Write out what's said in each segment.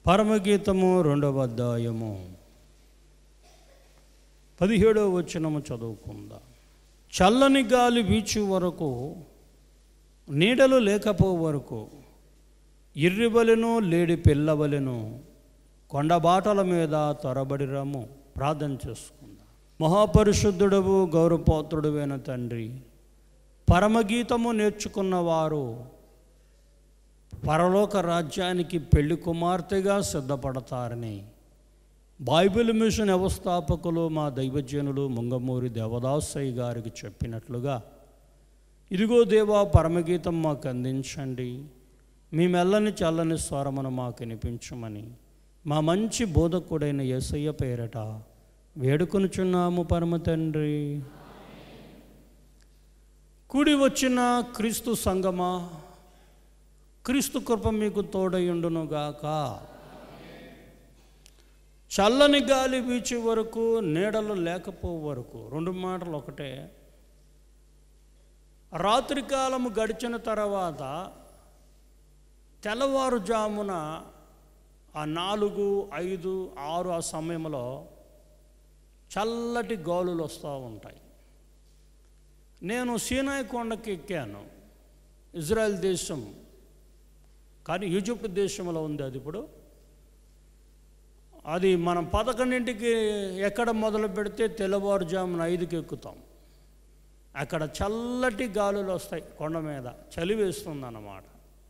పరమగీతము రెండవ అధ్యాయము పదిహేడవ వచనము చదువుకుందాం చల్లని గాలి వీచు వరకు నీడలు లేకపో వరకు ఇర్రివలెను లేడి పిల్లవలెను కొండబాటల మీద త్వరబడి రమ్ము ప్రార్థన చేసుకుందాం మహాపరిశుద్ధుడవు గౌరవపాత్రుడువైన తండ్రి పరమగీతము నేర్చుకున్నవారు పరలోక రాజ్యానికి పెళ్లి కుమార్తెగా సిద్ధపడతారని బైబిల్ మిషన్ వ్యవస్థాపకులు మా దైవజనులు ముంగమూరి దేవదాసయ్య గారికి చెప్పినట్లుగా ఇదిగో దేవా పరమగీతం మాకు అందించండి మీ మెల్లని చల్లని స్వరమును మాకు వినిపించమని మా మంచి బోధకుడైన యేసయ్య పేరట వేడుకొనుచున్నాము పరమ తండ్రి కూడి వచ్చిన క్రీస్తు సంగమా క్రీస్తు కృప మీకు తోడయుండునుగాక చల్లని గాలి వీచే వరకు నీడలు లేకపో వరకు రెండు మాటలు ఒకటే రాత్రికాలము గడిచిన తర్వాత తెల్లవారుజామున ఆ నాలుగు ఐదు ఆరు ఆ సమయంలో చల్లటి గాలులు వస్తూ ఉంటాయి నేను సీనాయి కొండకి ఎక్కాను ఇజ్రాయెల్ దేశం కానీ ఈజిప్ట్ దేశంలో ఉంది అది ఇప్పుడు అది మనం పదకొండింటికి ఎక్కడ మొదలు పెడితే తెల్లవారుజామున ఐదుకి ఎక్కుతాం అక్కడ చల్లటి గాలులు వస్తాయి కొండ మీద చలి వేస్తుంది అన్నమాట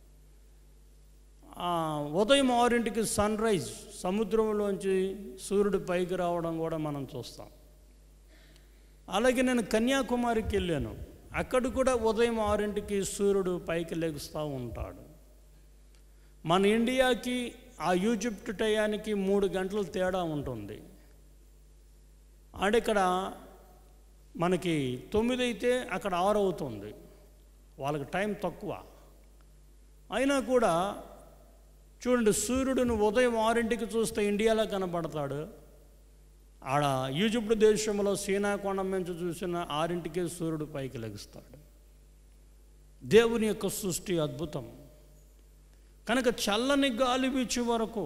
ఆ, ఉదయం ఆరింటికి సన్ రైజ్ సముద్రంలోంచి సూర్యుడు పైకి రావడం కూడా మనం చూస్తాం అలాగే నేను కన్యాకుమారికి వెళ్ళాను అక్కడ కూడా ఉదయం ఆరింటికి సూర్యుడు పైకి లెగుస్తూ ఉంటాడు మన ఇండియాకి ఆ ఈజిప్ట్ టయానికి మూడు గంటల తేడా ఉంటుంది అంటే ఇక్కడ మనకి తొమ్మిది అయితే అక్కడ ఆరు అవుతుంది వాళ్ళకి టైం తక్కువ అయినా కూడా చూడండి సూర్యుడును ఉదయం ఆరింటికి చూస్తే ఇండియాలో కనబడతాడు ఆడ ఈజిప్ట్ దేశంలో సీనా కొండ నుంచి చూసిన ఆరింటికే సూర్యుడు పైకి లెగుస్తాడు దేవుని యొక్క సృష్టి అద్భుతం కనుక చల్లని గాలి వీచే వరకు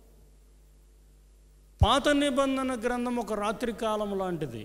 పాత నిబంధన గ్రంథం ఒక రాత్రి కాలం లాంటిది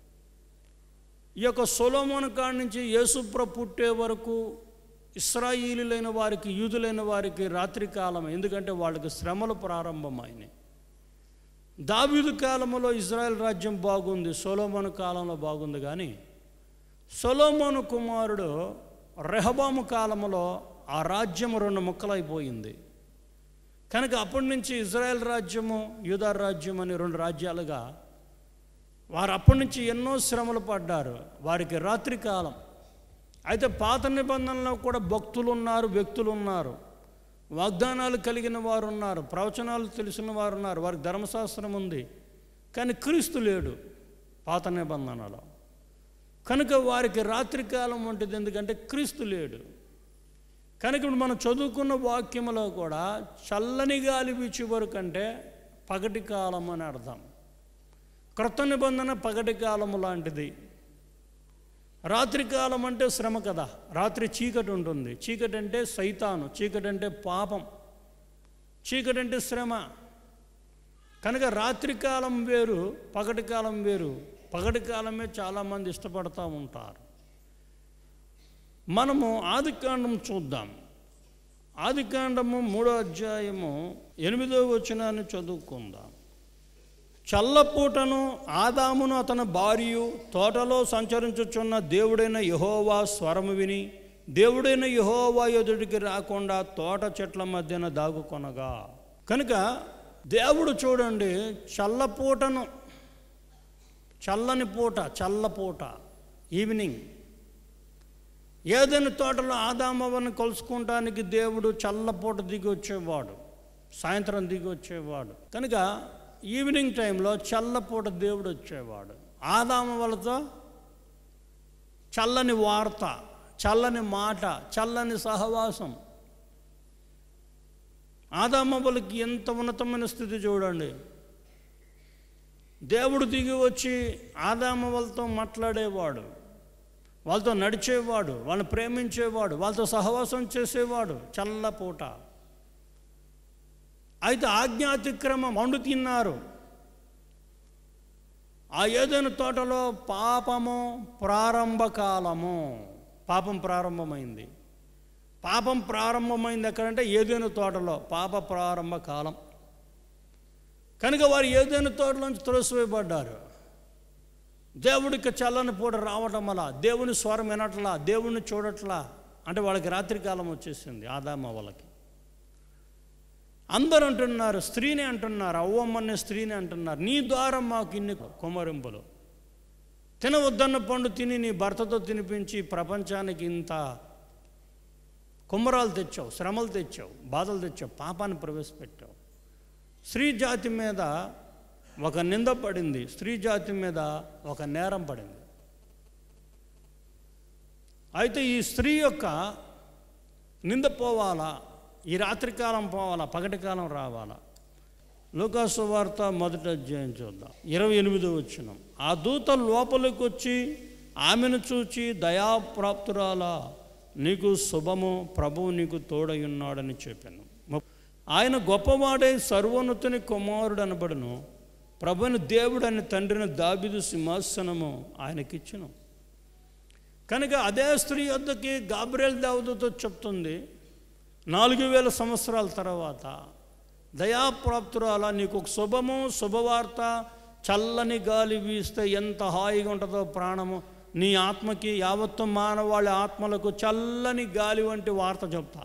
ఈ యొక్క సొలోమోన్ కాడి నుంచి యేసుప్ర పుట్టే వరకు ఇస్రాయిలీలైన వారికి యూదులైన వారికి రాత్రి కాలం ఎందుకంటే వాళ్ళకి శ్రమలు ప్రారంభమైనాయి దావీదు కాలంలో ఇజ్రాయెల్ రాజ్యం బాగుంది సొలోమోను కాలంలో బాగుంది కానీ సొలోమోను కుమారుడు రెహబాము కాలంలో ఆ రాజ్యం రెండు ముక్కలైపోయింది కనుక అప్పటి నుంచి ఇజ్రాయెల్ రాజ్యము యూదా రాజ్యం అని రెండు రాజ్యాలుగా వారు అప్పటి నుంచి ఎన్నో శ్రమలు పడ్డారు వారికి రాత్రి కాలం అయితే పాత నిబంధనలో కూడా భక్తులు ఉన్నారు వ్యక్తులు ఉన్నారు వాగ్దానాలు కలిగిన వారు ఉన్నారు ప్రవచనాలు తెలిసిన వారు ఉన్నారు వారికి ధర్మశాస్త్రం ఉంది కానీ క్రీస్తు లేడు పాత నిబంధనలో కనుక వారికి రాత్రికాలం ఉంటుంది ఎందుకంటే క్రీస్తు లేడు కనుక ఇప్పుడు మనం చదువుకున్న వాక్యములో కూడా చల్లని గాలి వీచి వరకు అంటే పగటి కాలం అని అర్థం క్రొత్త నిబంధన పగటి కాలము లాంటిది రాత్రి కాలం అంటే శ్రమ కదా రాత్రి చీకటి ఉంటుంది చీకటి అంటే సైతాను చీకటి అంటే పాపం చీకటి అంటే శ్రమ కనుక రాత్రి కాలం వేరు పగటి కాలం వేరు పగటి కాలమే చాలామంది ఇష్టపడతా ఉంటారు మనము ఆదికాండం చూద్దాం ఆదికాండము మూడో అధ్యాయము ఎనిమిదో వచనాన్ని చదువుకుందాం చల్లపూటను ఆదామును అతని భార్యయు తోటలో సంచరించుచున్న దేవుడైన యహోవా స్వరము విని దేవుడైన యహోవా ఎదుటికి రాకుండా తోట చెట్ల మధ్యన దాగుకొనగా కనుక దేవుడు చూడండి చల్లపూటను చల్లని పూట చల్లపూట ఈవినింగ్ ఏదైనా తోటలో ఆదామవని కలుసుకుంటానికి దేవుడు చల్లపూట దిగి వచ్చేవాడు సాయంత్రం దిగి వచ్చేవాడు కనుక ఈవినింగ్ టైంలో చల్లపూట దేవుడు వచ్చేవాడు ఆదామ వాళ్ళతో చల్లని వార్త చల్లని మాట చల్లని సహవాసం ఆదామవ్వలకి ఎంత ఉన్నతమైన స్థితి చూడండి దేవుడు దిగి వచ్చి ఆదామ వాళ్ళతో మాట్లాడేవాడు వాళ్ళతో నడిచేవాడు వాళ్ళని ప్రేమించేవాడు వాళ్ళతో సహవాసం చేసేవాడు చల్లపూట అయితే ఆజ్ఞాతిక్రమం వండు తిన్నారు ఆ ఏదైనా తోటలో పాపము ప్రారంభకాలము పాపం ప్రారంభమైంది పాపం ప్రారంభమైంది ఎక్కడంటే ఏదైనా తోటలో పాప ప్రారంభ కాలం కనుక వారు ఏదైనా తోటలోంచి త్రోసివేయబడ్డారు దేవుడికి చల్లని పూట రావటం వల్ల దేవుని స్వరం వినట్లా దేవుణ్ణి చూడట్లా అంటే వాళ్ళకి రాత్రికాలం వచ్చేసింది ఆదామ వాళ్ళకి అందరూ అంటున్నారు స్త్రీని అంటున్నారు అవ్వమ్మనే స్త్రీని అంటున్నారు నీ ద్వారా మాకు ఇన్ని కుమరింపులు తినవద్దన్న పండు తిని నీ భర్తతో తినిపించి ప్రపంచానికి ఇంత కుమ్మరాలు తెచ్చావు శ్రమలు తెచ్చావు బాధలు తెచ్చావు పాపాన్ని ప్రవేశపెట్టావు స్త్రీ జాతి మీద ఒక నింద పడింది స్త్రీ జాతి మీద ఒక నేరం పడింది అయితే ఈ స్త్రీ యొక్క నింద పోవాలా ఈ రాత్రికాలం పోవాలా పగటి కాలం రావాలా లూకాసు వార్త మొదటి అధ్యాయం చూద్దాం ఇరవై ఎనిమిదో వచ్చిన ఆ దూత లోపలికి వచ్చి ఆమెను చూచి దయాప్రాప్తురాలా నీకు శుభము ప్రభువు నీకు తోడై ఉన్నాడని చెప్పాను ఆయన గొప్పవాడై సర్వోన్నతుని కుమారుడు అనబడును ప్రభుని దేవుడని తండ్రిని దాబిదు సింహాసనము ఆయనకిచ్చును కనుక అదే స్త్రీ వద్దకి గాబ్రియల్ దేవతతో చెప్తుంది నాలుగు వేల సంవత్సరాల తర్వాత దయాప్రాప్తురాల నీకు ఒక శుభము శుభవార్త చల్లని గాలి వీస్తే ఎంత హాయిగా ఉంటుందో ప్రాణము నీ ఆత్మకి యావత్తు మానవాళి ఆత్మలకు చల్లని గాలి వంటి వార్త చెప్తా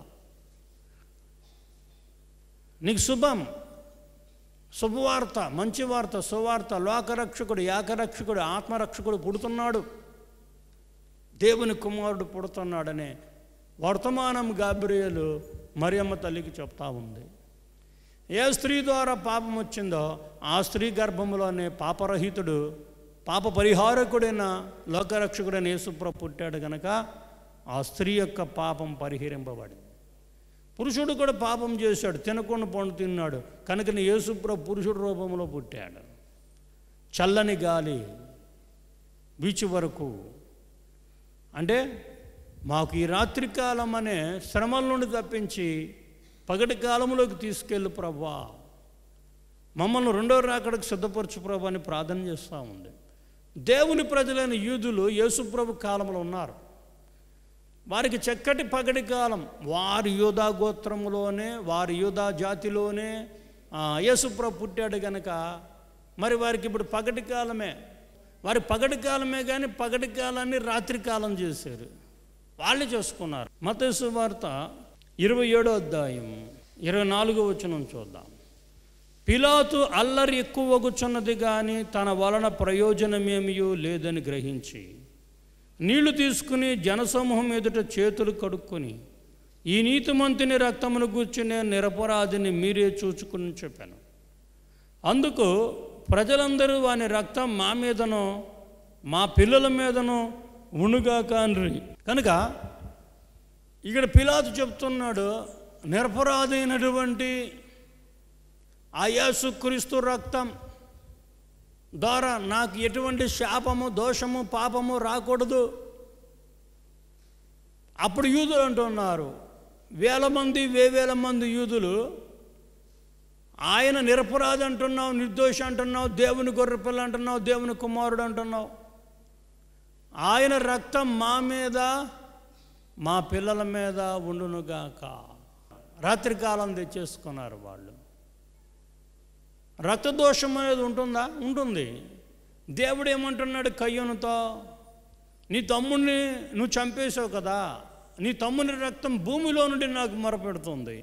నీకు శుభం శుభవార్త మంచి వార్త సువార్త లోకరక్షకుడు ఏకరక్షకుడు ఆత్మరక్షకుడు పుడుతున్నాడు దేవుని కుమారుడు పుడుతున్నాడనే వర్తమానం గాబ్రియలు మరియమ్మ తల్లికి చెప్తా ఉంది ఏ స్త్రీ ద్వారా పాపం వచ్చిందో ఆ స్త్రీ గర్భంలోనే పాపరహితుడు పాప పరిహారకుడైన లోకరక్షకుడైన యేసుప్ర పుట్టాడు గనక ఆ స్త్రీ యొక్క పాపం పరిహరింపబడింది పురుషుడు కూడా పాపం చేశాడు తినకుండా పండు తిన్నాడు కనుక యేసుప్ర పురుషుడు రూపంలో పుట్టాడు చల్లని గాలి బీచ్ వరకు అంటే మాకు ఈ రాత్రికాలం అనే శ్రమల నుండి తప్పించి పగటి కాలంలోకి తీసుకెళ్ళు ప్రభా మమ్మల్ని రెండో రాకడకు సిద్ధపరచు ప్రభు అని ప్రార్థన చేస్తూ ఉంది దేవుని ప్రజలైన యూదులు యేసుప్రభు కాలంలో ఉన్నారు వారికి చక్కటి పగటి కాలం వారి యూదా గోత్రములోనే వారి యూదా జాతిలోనే ఆ, యేసుప్రభు పుట్టాడు గనక మరి వారికి ఇప్పుడు పగటి కాలమే వారి పగటి కాలమే కానీ పగటి కాలాన్ని రాత్రి కాలం చేశారు వాళ్ళు చేసుకున్నారు మతేసు వార్త ఇరవై ఏడో అధ్యాయం ఇరవై నాలుగో వచనం చూద్దాం పిలాతు అల్లరి ఎక్కువగుచున్నది కానీ తన వలన ప్రయోజనమేమియో లేదని గ్రహించి నీళ్లు తీసుకుని జనసమూహం ఎదుట చేతులు కడుక్కొని ఈ నీతిమంతుని రక్తమును గూర్చి నేను నిరపరాధిని మీరే చూచుకుని చెప్పాను అందుకు ప్రజలందరూ వాని రక్తం మా మీదనో మా పిల్లల మీదనో ఉణుగా కాన్రి కనుక ఇక్కడ పిలాతు చెప్తున్నాడు నిరపరాధైనటువంటి ఆ యేసుక్రీస్తు రక్తం ద్వారా నాకు ఎటువంటి శాపము దోషము పాపము రాకూడదు అప్పుడు యూదులు అంటున్నారు వేల మంది వేవేల మంది యూదులు ఆయన నిరపరాధి అంటున్నావు నిర్దోష అంటున్నావు దేవుని గొర్రెపిల్ల అంటున్నావు దేవుని కుమారుడు అంటున్నావు ఆయన రక్తం మా మీద మా పిల్లల మీద ఉండునుగాక రాత్రికాలం తెచ్చేసుకున్నారు వాళ్ళు రక్తదోషం అనేది ఉంటుందా ఉంటుంది దేవుడు ఏమంటున్నాడు కయ్యనుతో నీ తమ్ముడిని నువ్వు చంపేశావు కదా నీ తమ్ముని రక్తం భూమిలో నుండి నాకు మొరపెడుతుంది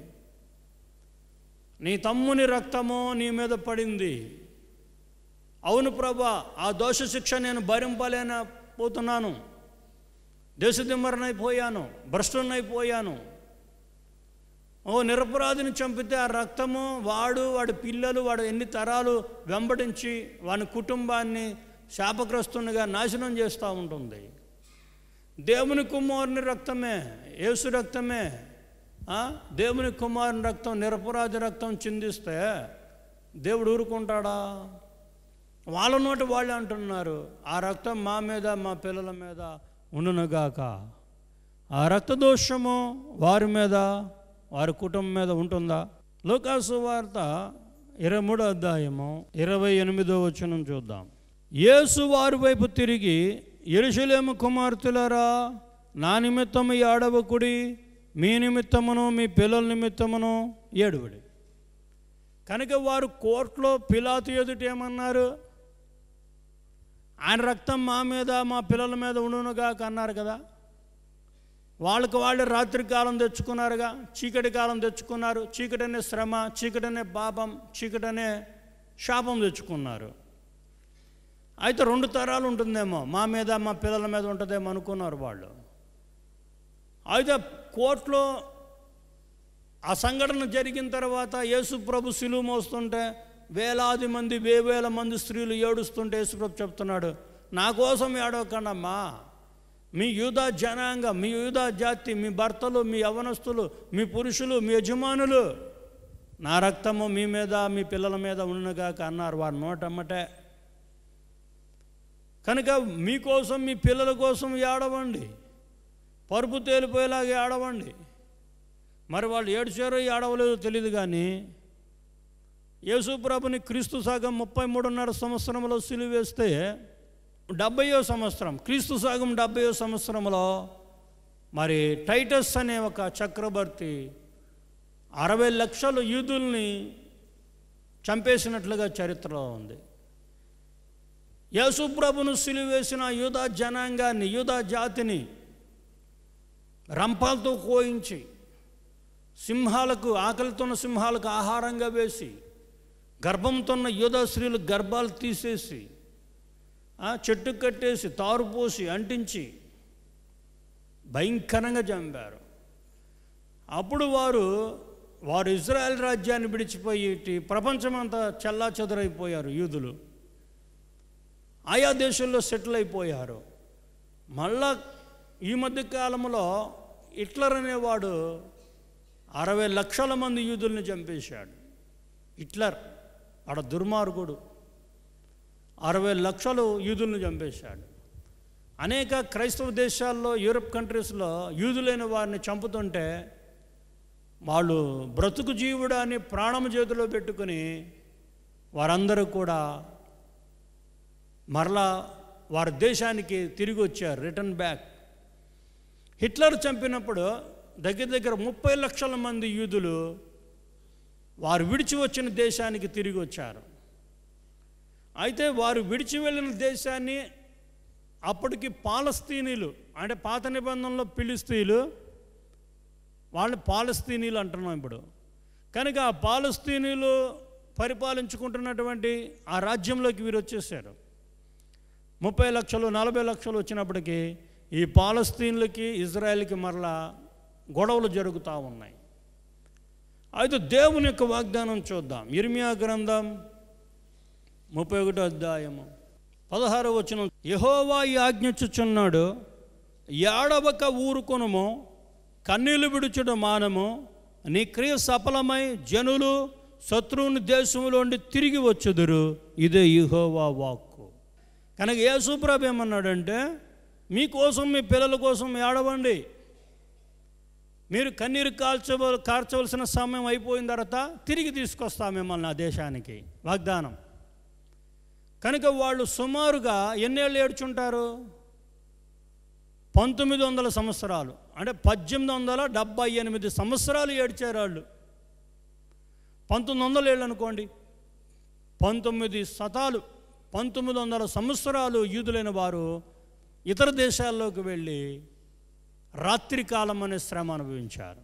నీ తమ్ముని రక్తము నీ మీద పడింది అవును ప్రభా ఆ దోష శిక్ష నేను భరింపలేకపోతున్నాను దేశదిమ్మరనైపోయాను భ్రష్టునైపోయాను ఓ నిరపరాధిని చంపితే ఆ రక్తము వాడు వాడి పిల్లలు వాడు ఎన్ని తరాలు వెంబడించి వాని కుటుంబాన్ని శాపగ్రస్తునిగా నాశనం చేస్తూ ఉంటుంది దేవుని కుమారుని రక్తమే యేసు రక్తమే ఆ? దేవుని కుమారుని రక్తం నిరపరాధి రక్తం చిందిస్తే దేవుడు ఊరుకుంటాడా వాళ్ళ నోటి వాళ్ళే అంటున్నారు ఆ రక్తం మా మీద మా పిల్లల మీద ఉండునుగాక ఆ రక్తదోషము వారి మీద వారి కుటుంబం మీద ఉంటుందా లోకాసు వార్త ఇరవై మూడో అధ్యాయము ఇరవై ఎనిమిదో వచనం చూద్దాం యేసు వారి వైపు తిరిగి ఎరుషలేము కుమార్తెలరా నా నిమిత్తము ఏడవకుడి మీ నిమిత్తమును మీ పిల్లల నిమిత్తమును ఏడువడి కనుక వారు కోర్టులో పిలాతు ఎదుట ఏమన్నారు ఆయన రక్తం మా మీద మా పిల్లల మీద ఉండునుగా అన్నారు కదా వాళ్ళకి వాళ్ళు రాత్రి కాలం తెచ్చుకున్నారుగా చీకటి కాలం తెచ్చుకున్నారు చీకటి అనే శ్రమ చీకటి అనే పాపం చీకటి అనే శాపం తెచ్చుకున్నారు అయితే రెండు తరాలు ఉంటుందేమో మా మీద మా పిల్లల మీద ఉంటుందేమో అనుకున్నారు వాళ్ళు అయితే కోర్టులో ఆ సంఘటన జరిగిన తర్వాత యేసు ప్రభు సిలువ మోస్తుంటే వేలాది మంది వేవేల మంది స్త్రీలు ఏడుస్తుంటే యేసు ప్రభు చెప్తున్నాడు నా కోసం ఏడవకండమ్మా మీ యూదా జనాంగం మీ యూదా జాతి మీ భర్తలు మీ యవనస్తులు మీ పురుషులు మీ యజమానులు నా రక్తము మీ మీద మీ పిల్లల మీద ఉన్నగాక అన్నారు వారి నోటమ్మటే కనుక మీకోసం మీ పిల్లల కోసం ఏడవండి పరుపు తేలిపోయేలాగా ఏడవండి మరి వాళ్ళు ఏడ్చారో ఏడవలేదో తెలియదు కానీ యేసుప్రభుని క్రీస్తు సాగం ముప్పై మూడున్నర సంవత్సరంలో సిలువేస్తే డెబ్బయో సంవత్సరం క్రీస్తు సాగం డెబ్బయో సంవత్సరంలో మరి టైటస్ అనే ఒక చక్రవర్తి అరవై లక్షల యూదుల్ని చంపేసినట్లుగా చరిత్రలో ఉంది యేసుప్రభును సిలువేసిన యూదా జనాంగాన్ని యూదా జాతిని రంపాలతో కోయించి సింహాలకు ఆకలితోన్న సింహాలకు ఆహారంగా వేసి గర్భంతో ఉన్న యోధా స్త్రీలు గర్భాలు తీసేసి ఆ, చెట్టు కట్టేసి తారు పోసి అంటించి భయంకరంగా చంపారు అప్పుడు వారు వారు ఇజ్రాయెల్ రాజ్యాన్ని విడిచిపోయి ఇటు ప్రపంచమంతా చెల్లా చెదరైపోయారు యూదులు ఆయా దేశంలో సెటిల్ అయిపోయారు మళ్ళా ఈ మధ్య కాలంలో హిట్లర్ అనేవాడు అరవై లక్షల మంది యూదుల్ని చంపేశాడు హిట్లర్ ఆడ దుర్మార్గుడు అరవై లక్షలు యూదుల్ని చంపేశాడు అనేక క్రైస్తవ దేశాల్లో యూరప్ కంట్రీస్లో యూదులైన వారిని చంపుతుంటే వాళ్ళు బ్రతుకు జీవుడు అని ప్రాణం చేతిలో పెట్టుకుని వారందరూ కూడా మరలా వారి దేశానికి తిరిగి వచ్చారు రిటర్న్ బ్యాక్ హిట్లర్ చంపినప్పుడు దగ్గర దగ్గర ముప్పై లక్షల మంది యూదులు వారు విడిచి వచ్చిన దేశానికి తిరిగి వచ్చారు అయితే వారు విడిచి వెళ్ళిన దేశాన్ని అప్పటికి పాలస్తీనీలు అంటే పాత నిబంధనలో పిలిస్తీలు వాళ్ళు పాలస్తీనీలు అంటున్నాం ఇప్పుడు కనుక ఆ పాలస్తీనీలు పరిపాలించుకుంటున్నటువంటి ఆ రాజ్యంలోకి వీరు వచ్చేసారు ముప్పై లక్షలు నలభై లక్షలు వచ్చినప్పటికీ ఈ పాలస్తీన్లకి ఇజ్రాయెల్కి మరలా గొడవలు జరుగుతూ ఉన్నాయి అయితే దేవుని యొక్క వాగ్దానం చూద్దాం ఇర్మియా గ్రంథం ముప్పై ఒకటో అధ్యాయము పదహారో వచనం యహోవా ఈ ఆజ్ఞించుచున్నాడు ఏడవక ఊరుకొనుము కన్నీళ్లు విడుచుడు మానము నీ క్రియ సఫలమై జనులు శత్రువుని దేశంలోండి తిరిగి వచ్చుదురు ఇదే యహోవా వాక్కు కనుక యేసుప్రభు ఏమన్నాడంటే మీకోసం మీ పిల్లల కోసం ఏడవండి మీరు కన్నీరు కాల్చవ కార్చవలసిన సమయం అయిపోయిన తర్వాత తిరిగి తీసుకొస్తాం మిమ్మల్ని ఆ దేశానికి వాగ్దానం కనుక వాళ్ళు సుమారుగా ఎన్నేళ్ళు ఏడ్చుంటారు పంతొమ్మిది వందల సంవత్సరాలు అంటే పద్దెనిమిది వందల డెబ్బై ఎనిమిది సంవత్సరాలు ఏడ్చారు వాళ్ళు పంతొమ్మిది వందల ఏళ్ళు అనుకోండి పంతొమ్మిది శతాలు పంతొమ్మిది వందల సంవత్సరాలు యూదులైన వారు ఇతర దేశాల్లోకి వెళ్ళి రాత్రికాలం అనే శ్రమ అనుభవించారు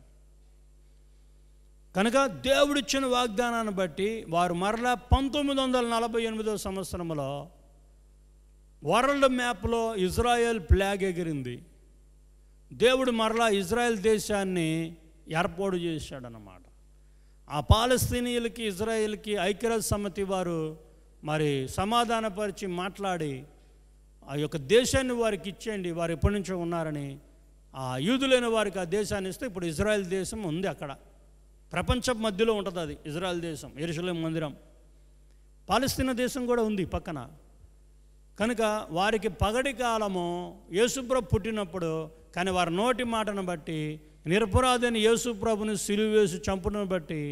కనుక దేవుడిచ్చిన వాగ్దానాన్ని బట్టి వారు మరలా పంతొమ్మిది వందల నలభై ఎనిమిదో సంవత్సరంలో వరల్డ్ మ్యాప్లో ఇజ్రాయెల్ ఫ్లాగ్ ఎగిరింది దేవుడు మరలా ఇజ్రాయెల్ దేశాన్ని ఏర్పాటు చేశాడనమాట ఆ పాలస్తీనీయులకి ఇజ్రాయెల్కి ఐక్యరాజ్య సమితి వారు మరి సమాధానపరిచి మాట్లాడి ఆ యొక్క దేశాన్ని వారికి ఇచ్చేయండి వారు ఎప్పటి నుంచో ఉన్నారని ఆ యూదులైన వారికి ఆ దేశాన్ని ఇస్తే ఇప్పుడు ఇజ్రాయెల్ దేశం ఉంది అక్కడ ప్రపంచ మధ్యలో ఉంటుంది అది ఇజ్రాయెల్ దేశం ఎరుసలేం మందిరం పాలస్తీనా దేశం కూడా ఉంది పక్కన కనుక వారికి పగటి కాలము యేసుప్రభు పుట్టినప్పుడు కానీ వారి నోటి మాటను బట్టి నిరపరాధని యేసుప్రభుని సిలువేసి చంపును బట్టి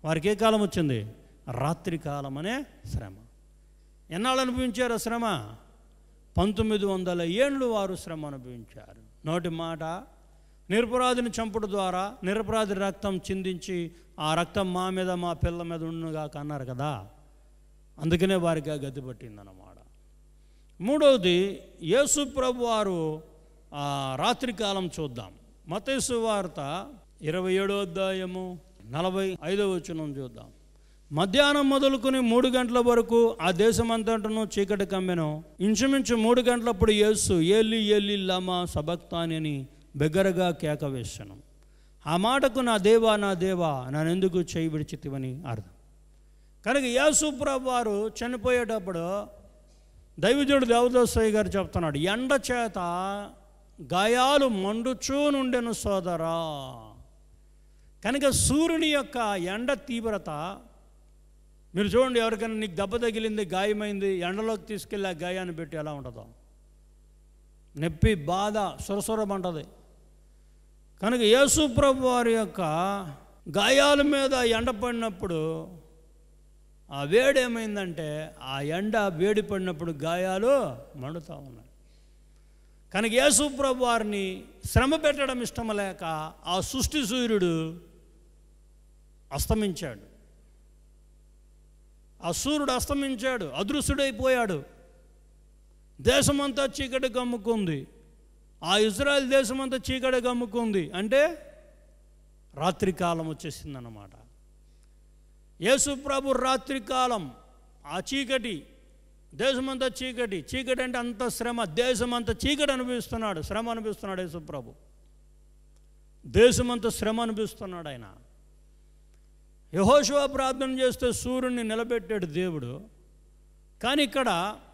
వారికి ఏ కాలం వచ్చింది రాత్రి కాలం అనే శ్రమ ఎన్నాళ్ళు అనుభవించారు ఆ శ్రమ పంతొమ్మిది వందల ఏళ్ళు వారు శ్రమ అనుభవించారు నోటి మాట నిరపరాధిని చంపుడు ద్వారా నిరపరాధి రక్తం చిందించి ఆ రక్తం మా మీద మా పిల్ల మీద ఉండుగా అన్నారు కదా అందుకనే వారికి ఆ గతి పట్టిందన్నమాట మూడవది యేసు ప్రభు వారు ఆ రాత్రికాలం చూద్దాం మతేసు వార్త ఇరవై ఏడో అధ్యాయము నలభై ఐదో వచనం చూద్దాం మధ్యాహ్నం మొదలుకొని మూడు గంటల వరకు ఆ దేశమంతటను చీకటి కమ్మెను ఇంచుమించు మూడు గంటలప్పుడు యేసు ఏలి ఏలి లమా సబక్తాని అని బిగ్గరగా కేక వేశాను ఆ మాటకు నా దేవా నా దేవా నన్నెందుకు చేయి విడిచితివని అర్థం కనుక యేసు ప్రభు వారు చనిపోయేటప్పుడు దైవజుడు దేవదాసయ్య గారు చెప్తున్నాడు ఎండ చేత గాయాలు మండుచూ నుండెను సోదరా కనుక సూర్యుని యొక్క ఎండ తీవ్రత మీరు చూడండి ఎవరికైనా నీకు దెబ్బ తగిలింది గాయమైంది ఎండలోకి తీసుకెళ్ళి ఆ గాయాన్ని పెట్టి ఎలా ఉంటుందో నొప్పి బాధ సురసురమంటది కనుక యేసు ప్రభు వారి యొక్క గాయాల మీద ఎండ పడినప్పుడు ఆ వేడి ఏమైందంటే ఆ ఎండ వేడి పడినప్పుడు గాయాలు మండుతూ ఉన్నాయి కనుక యేసు ప్రభు వారిని శ్రమ పెట్టడం ఇష్టం లేక ఆ సృష్టి సూర్యుడు అస్తమించాడు ఆ సూర్యుడు అస్తమించాడు అదృశ్యుడైపోయాడు దేశమంతా చీకటి గమ్ముకుంది ఆ ఇజ్రాయెల్ దేశమంతా చీకటి గమ్ముకుంది అంటే రాత్రికాలం వచ్చేసిందన్నమాట యేసు ప్రభు రాత్రికాలం ఆ చీకటి దేశమంతా చీకటి చీకటి అంటే అంత శ్రమ దేశమంతా చీకటి అనిపిస్తున్నాడు శ్రమ అనిపిస్తున్నాడు యేసు ప్రభు దేశమంతా శ్రమ అనిపిస్తున్నాడు ఆయన యహోశివ ప్రార్థన చేస్తే సూర్యుడిని నిలబెట్టాడు దేవుడు కానీ ఇక్కడ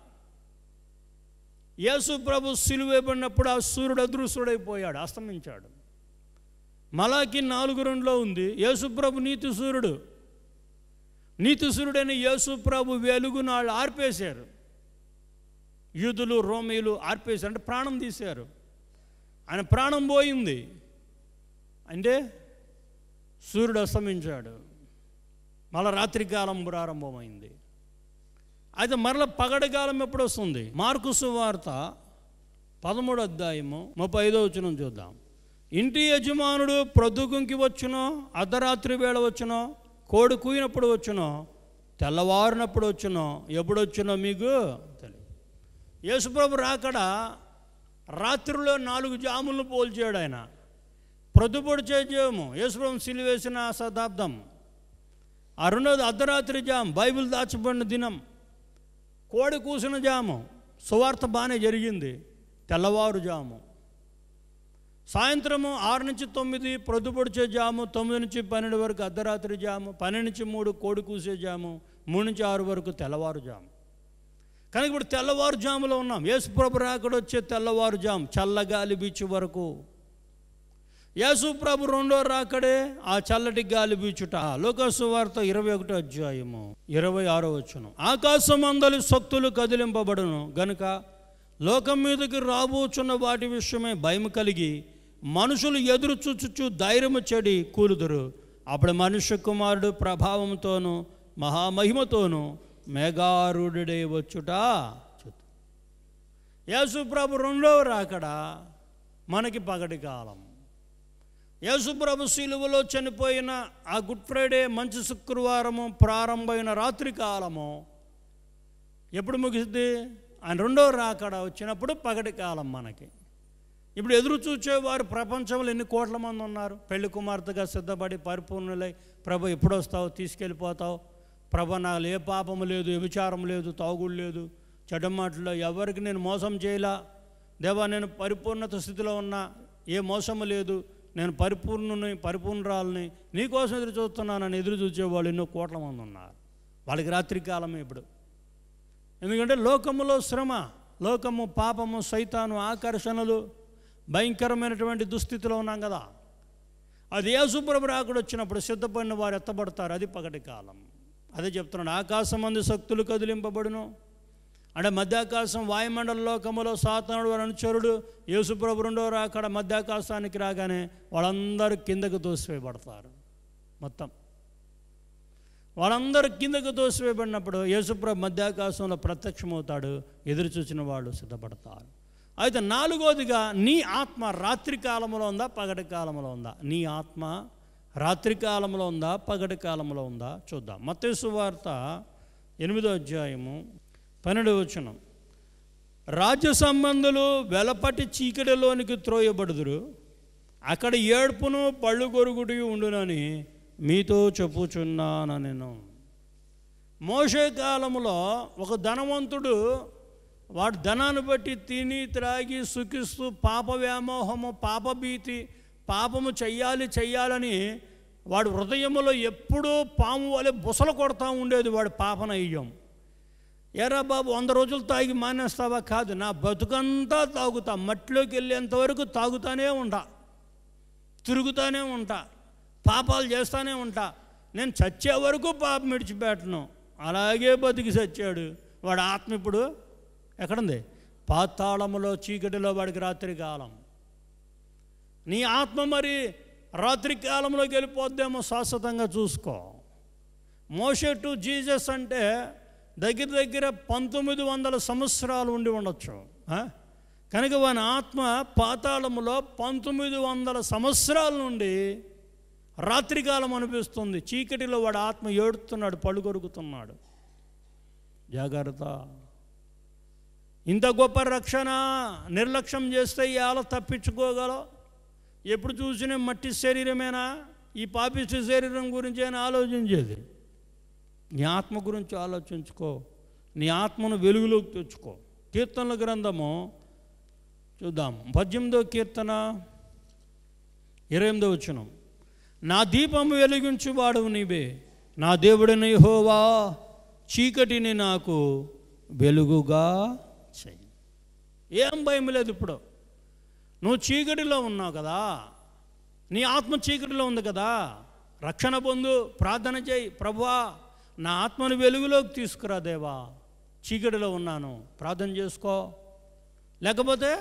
యేసు ప్రభు సిలువేయబడినప్పుడు ఆ సూర్యుడు అదృశ్యుడైపోయాడు అస్తమించాడు మలాకి నాలుగు రెండులో ఉంది యేసు ప్రభు నీతి సూర్యుడు నీతి సూర్యుడైన యేసు ప్రభు వెలుగు నాళ్ళు ఆర్పేశారు యూదులు రోమీలు ఆర్పేశారు అంటే ప్రాణం తీశారు ఆయన ప్రాణం పోయింది అంటే సూర్యుడు అస్తమించాడు మళ్ళా రాత్రికాలం ప్రారంభమైంది అయితే మరల పగటికాలం ఎప్పుడు వస్తుంది మార్కు సువార్త పదమూడు అధ్యాయము ముప్పై ఐదో వచ్చిన చూద్దాం ఇంటి యజమానుడు ప్రొద్దుగుంకి వచ్చునో అర్ధరాత్రి వేళ వచ్చునో కోడి కూయినప్పుడు వచ్చునో తెల్లవారినప్పుడు వచ్చునో ఎప్పుడు వచ్చునో మీకు తెలియదు యేసుప్రభు రాకడ రాత్రిలో నాలుగు జాములను పోల్చాడు ఆయన ప్రొద్దుపొడి చేయము యేసుప్రభు సిలివేసిన శతాబ్దం ఆ రెండవది అర్ధరాత్రి జామ్ బైబిల్ దాచబడిన దినం కోడి కూసిన జాము సువార్త బాగానే జరిగింది తెల్లవారు జాము సాయంత్రము ఆరు నుంచి తొమ్మిది ప్రొద్దుపొడిచే జాము తొమ్మిది నుంచి పన్నెండు వరకు అర్ధరాత్రి జాము పన్నెండు నుంచి మూడు కోడి కూసే జాము మూడు నుంచి ఆరు వరకు తెల్లవారు జాము కానీ ఇప్పుడు తెల్లవారు జాములో ఉన్నాం యేసుప్రభు రాకడ వచ్చే తెల్లవారు జాము చల్లగాలి బీచ్ వరకు యేసుప్రభు రెండో రాకడే ఆ చల్లటి గాలి బీచుట లోకసు వార్త ఇరవై ఒకటో అధ్యాయము ఇరవై ఆరో వచ్చును ఆకాశం అందలి శక్తులు కదిలింపబడును గనుక లోకం మీదకి రాబోచున్న వాటి విషయమే భయం కలిగి మనుషులు ఎదురు చూచుచు ధైర్యము చెడి కూలుదురు అప్పుడు మనుష్య కుమారుడు ప్రభావంతోనూ మహామహిమతోనూ మేఘారుడే వచ్చుట చూద్దాం. యేసు ప్రభు రెండవ రాకడ మనకి పగటి కాలం యేసుప్రభు శిలువలో చనిపోయిన ఆ గుడ్ ఫ్రైడే మంచి శుక్రవారము ప్రారంభమైన రాత్రి కాలము ఎప్పుడు ముగిస్తుంది ఆయన రెండో రాకడ వచ్చినప్పుడు పగటి కాలం మనకి ఇప్పుడు ఎదురు చూచేవారు ప్రపంచంలో ఎన్ని కోట్ల మంది ఉన్నారు పెళ్లి కుమార్తెగా సిద్ధపడి పరిపూర్ణులై ప్రభు ఎప్పుడు వస్తావు తీసుకెళ్ళిపోతావు ప్రభు నాకు ఏ పాపము లేదు వ్యభిచారం లేదు తాగుడు లేదు చెడ్డమాటలో ఎవరికి నేను మోసం చేయలా దేవా నేను పరిపూర్ణత స్థితిలో ఉన్నా ఏ మోసము లేదు నేను పరిపూర్ణుని పరిపూర్ణరాలని నీకోసం ఎదురు చూస్తున్నానని ఎదురు చూసేవాళ్ళు ఎన్నో కోట్ల మంది ఉన్నారు వాళ్ళకి రాత్రికాలమే ఇప్పుడు ఎందుకంటే లోకములో శ్రమ లోకము పాపము సైతాను ఆకర్షణలు భయంకరమైనటువంటి దుస్థితిలో ఉన్నాం కదా అది ఏ శుభ్రభు రాకుడు వచ్చినప్పుడు సిద్ధపడిన వారు ఎత్తబడతారు అది పగటి కాలం అదే చెప్తున్నాడు ఆకాశం మంది శక్తులు కదిలింపబడును అంటే మధ్యాకాశం వాయుమండల లోకములో సాతానుడు వారి అనుచరుడు యేసుప్రభు రెండో రాకడ మధ్యాకాశానికి రాగానే వాళ్ళందరూ కిందకు తోసివేయబడతారు మొత్తం వాళ్ళందరూ కిందకు తోసివేయబడినప్పుడు యేసుప్రభు మధ్యాకాశంలో ప్రత్యక్షమవుతాడు ఎదురు చూసిన వాళ్ళు సిద్ధపడతారు అయితే నాలుగోదిగా నీ ఆత్మ రాత్రి కాలంలో ఉందా పగటి కాలంలో ఉందా నీ ఆత్మ రాత్రి కాలంలో ఉందా పగటి కాలంలో ఉందా చూద్దాం మత్తేసు వార్త ఎనిమిదో అధ్యాయము పన్నెండు వచనం రాజ్య సంబంధులు వెలపటి చీకటిలోనికి త్రోయబడుదురు అక్కడ ఏడ్పును పళ్ళు కొరుగుడి ఉండునని మీతో చెప్పుచున్నాను నేను మోసే కాలంలో ఒక ధనవంతుడు వాడు ధనాన్ని బట్టి తిని త్రాగి సుఖిస్తూ పాప వ్యామోహము పాపభీతి పాపము చెయ్యాలి చెయ్యాలని వాడు హృదయంలో ఎప్పుడూ పాము వలె బుసలు కొడతా ఉండేది వాడి పాపనయ్యం ఏరా బాబు వంద రోజులు తాగి మానేస్తావా కాదు నా బతుకంతా తాగుతా మట్టిలోకి వెళ్ళేంతవరకు తాగుతానే ఉంటా తిరుగుతానే ఉంటా పాపాలు చేస్తానే ఉంటా నేను చచ్చే వరకు పాపం విడిచిపెట్టను అలాగే బతికి చచ్చాడు వాడు ఆత్మ ఇప్పుడు ఎక్కడుంది పాతాళములో చీకటిలో వాడికి రాత్రి కాలం నీ ఆత్మ మరి రాత్రి కాలంలోకి వెళ్ళిపోద్దేమో శాశ్వతంగా చూసుకో మోషే టు జీసస్ అంటే దగ్గర దగ్గర పంతొమ్మిది వందల సంవత్సరాలు ఉండి ఉండొచ్చు ఆ? కనుక వాని ఆత్మ పాతాళములో పంతొమ్మిది వందల సంవత్సరాల నుండి రాత్రికాలం అనిపిస్తుంది చీకటిలో వాడు ఆత్మ ఏడుతున్నాడు పళ్ళు కొరుకుతున్నాడు జాగ్రత్త ఇంత గొప్ప రక్షణ నిర్లక్ష్యం చేస్తే ఇవాళ తప్పించుకోగలవు ఎప్పుడు చూసిన మట్టి శరీరమేనా ఈ పాపిష్టి శరీరం గురించి అయినా ఆలోచించేది నీ ఆత్మ గురించి ఆలోచించుకో నీ ఆత్మను వెలుగులోకి తెచ్చుకో కీర్తనల గ్రంథము చూద్దాం పద్దెనిమిదో కీర్తన ఇరవై ఎనిమిదో వచ్చిన నా దీపము వెలిగించు వాడవు నీవే నా దేవుడిని హోవా చీకటిని నాకు వెలుగుగా చెయ్యి ఏం భయం లేదు ఇప్పుడు నువ్వు చీకటిలో ఉన్నావు కదా నీ ఆత్మ చీకటిలో ఉంది కదా రక్షణ పొందు ప్రార్థన చేయి ప్రభువా నా ఆత్మను వెలుగులోకి తీసుకురా దేవా చీకటిలో ఉన్నాను ప్రార్థన చేసుకో లేకపోతే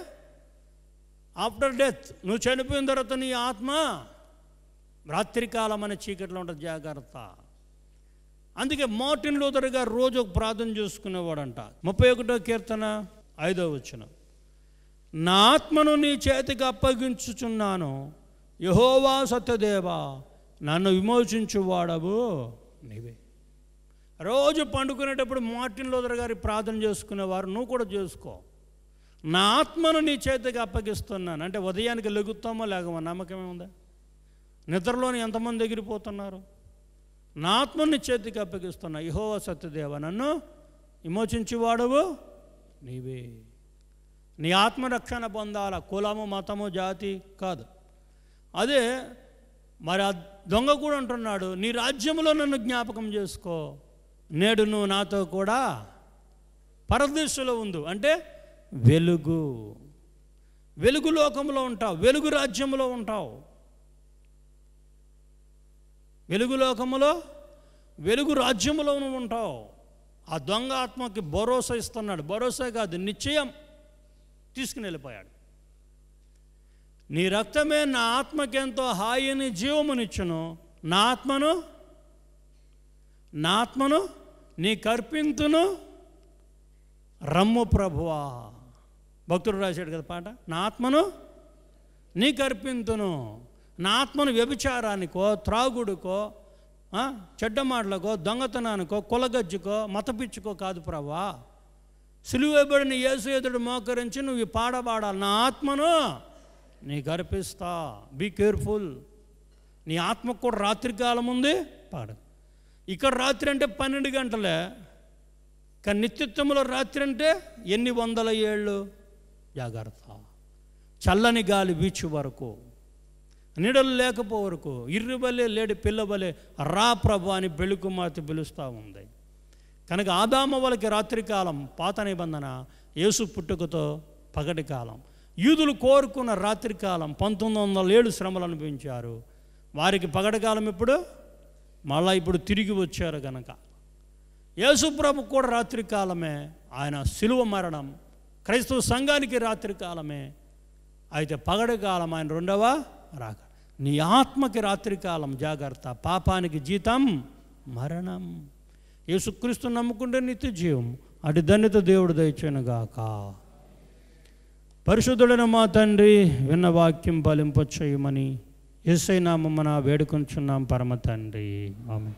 ఆఫ్టర్ డెత్ నువ్వు చనిపోయిన తర్వాత నీ ఆత్మ రాత్రికాలం అనే చీకటిలో ఉంటుంది జాగ్రత్త అందుకే మార్టిన్ లూథర్ గారు రోజు ఒక ప్రార్థన చేసుకునేవాడంట ముప్పై ఒకటో కీర్తన ఐదో వచ్చిన నా ఆత్మను నీ చేతికి అప్పగించుచున్నాను యహోవా సత్యదేవా నన్ను విమోచించువాడవు నీవే రోజు పండుకునేటప్పుడు మార్టిన్ లోదర్ గారి ప్రార్థన చేసుకునేవారు నువ్వు కూడా చేసుకో నా ఆత్మను నీ చేతికి అప్పగిస్తున్నాను అంటే ఉదయానికి లెగుతామో లేకమో నమ్మకమే ఉందా నిద్రలోని ఎంతమంది ఎగిరిపోతున్నారు నా ఆత్మను నీ చేతికి అప్పగిస్తున్నా ఇహోవ సత్యదేవ నన్ను విమోచించేవాడవు నీవే నీ ఆత్మరక్షణ పొందాల కులము మతము జాతి కాదు అదే మరి ఆ దొంగ కూడా అంటున్నాడు నీ రాజ్యంలో నన్ను జ్ఞాపకం చేసుకో నేడు నువ్వు నాతో కూడా పరదేశంలో ఉండు అంటే వెలుగు వెలుగు లోకంలో ఉంటావు వెలుగు రాజ్యంలో ఉంటావు వెలుగు లోకములో వెలుగు రాజ్యములో నువ్వు ఉంటావు ఆ దొంగ ఆత్మకి భరోసా ఇస్తున్నాడు భరోసా కాదు నిశ్చయం తీసుకుని వెళ్ళిపోయాడు నీ రక్తమే నా ఆత్మకెంతో హాయిని జీవమునిచ్చును నా ఆత్మను నా ఆత్మను నీ కర్పింతును రమ్ము ప్రభువా భక్తుడు రాశాడు కదా పాట నా ఆత్మను నీ కర్పింతును నా ఆత్మను వ్యభిచారానికో త్రాగుడుకో ఆ, చెడ్డ మాటలకో దొంగతనానికో కులగజ్జుకో మతపిచ్చుకో కాదు ప్రభా సిలువేబడిన యేసు ఎదుడు మోకరించి నువ్వు ఈ పాడ పాడాలి నా ఆత్మను నీకు అర్పిస్తా బీ కేర్ఫుల్ నీ ఆత్మకు కూడా రాత్రి కాలం ఉంది పాడు ఇక్కడ రాత్రి అంటే పన్నెండు గంటలే కానీ నిత్యత్వంలో రాత్రి అంటే ఎన్ని వందల ఏళ్ళు జాగ్రత్త చల్లని గాలి వీచు వరకు నీడలు లేకపో వరకు ఇర్రుబలే లేడి పిల్లబలే రా ప్రభు అని బెళుకుమాతి పిలుస్తూ ఉంది కనుక ఆదామ వాళ్ళకి రాత్రికాలం పాత నిబంధన యేసు పుట్టుకతో పగటి కాలం యూదులు కోరుకున్న రాత్రికాలం పంతొమ్మిది వందల ఏడు శ్రమలు అనుభవించారు వారికి పగటి కాలం ఇప్పుడు మళ్ళా ఇప్పుడు తిరిగి వచ్చారు కనుక యేసుప్రభు కూడా రాత్రి కాలమే ఆయన సిలువ మరణం క్రైస్తవ సంఘానికి రాత్రి కాలమే అయితే పగటి కాలం ఆయన రెండవ రాక నీ ఆత్మకి రాత్రి కాలం జాగ్రత్త పాపానికి జీతం మరణం యేసుక్రీస్తు నమ్ముకుంటే నిత్య జీవం అటు ధన్యత దేవుడు దయచేనుగాక పరిశుద్ధుడైన మా తండ్రి విన్న వాక్యం ఫలింప చేయమని ఎస్ఐ నామమ్మన వేడుకొంచున్నాం పరమ తండ్రి ఆమె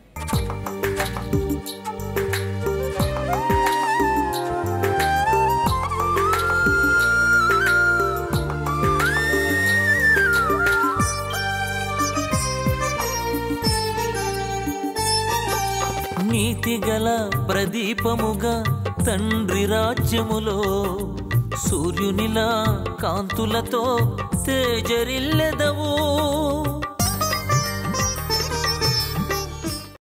నీతిగల ప్రదీపముగా తండ్రి రాజ్యములో సూర్యునిలా కాంతులతో తేజరిల్లెదవు